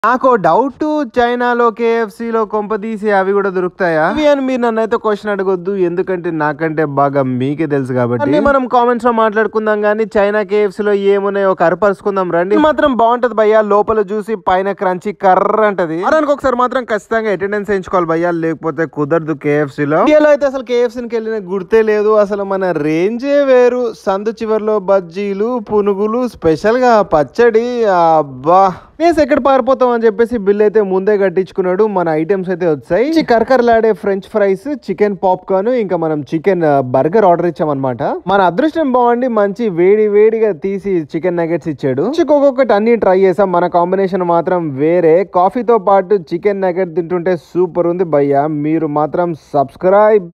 నాకు డౌట్ చైనాలో కేఎఫ్సీలో కొంపదీసి అవి కూడా దొరుకుతాయా అవి అని మీరు నన్ను అయితే క్వశ్చన్ అడగొద్దు ఎందుకంటే నాకంటే బాగా మీకే తెలుసు కాబట్టి అన్నీ మనం కామెంట్స్ లో మాట్లాడుకుందాం కానీ చైనా కేఎఫ్సీ లో ఏమున్నాయో ఒక అరపరుచుకుందాం రండి ఇది మాత్రం బాగుంటది భయ్యా లోపల చూసి పైన క్రంచి కర్ర అంటది వారానికి ఒకసారి మాత్రం ఖచ్చితంగా అటెండెన్స్ వేయించుకోవాలి భయ్యా లేకపోతే కుదరదు కేఎఫ్సీ లో ఇండియాలో అయితే అసలు కేఎఫ్సీకి వెళ్ళిన గుర్తే లేదు అసలు మన రేంజే వేరు సందు చివర్లో బజ్జీలు పునుగులు స్పెషల్ గా పచ్చడి అబ్బా నేను ఎక్కడ పారిపోతాం అని చెప్పేసి బిల్ అయితే ముందే కట్టించుకున్నాడు మన ఐటమ్స్ అయితే వచ్చాయి చి- కరకరలాడే ఫ్రెంచ్ ఫ్రైస్ చికెన్ పాప్కార్న్ ఇంకా మనం చికెన్ బర్గర్ ఆర్డర్ ఇచ్చామన్నమాట మన అదృష్టం బాగుండి మంచి వేడి వేడిగా తీసి చికెన్ నగెట్స్ ఇచ్చాడు చిక్ ఒక్కొక్కటి అన్ని ట్రై చేసాం మన కాంబినేషన్ మాత్రం వేరే కాఫీతో పాటు చికెన్ నగెట్ తింటుంటే సూపర్ ఉంది భయ్యా మీరు మాత్రం సబ్స్క్రైబ్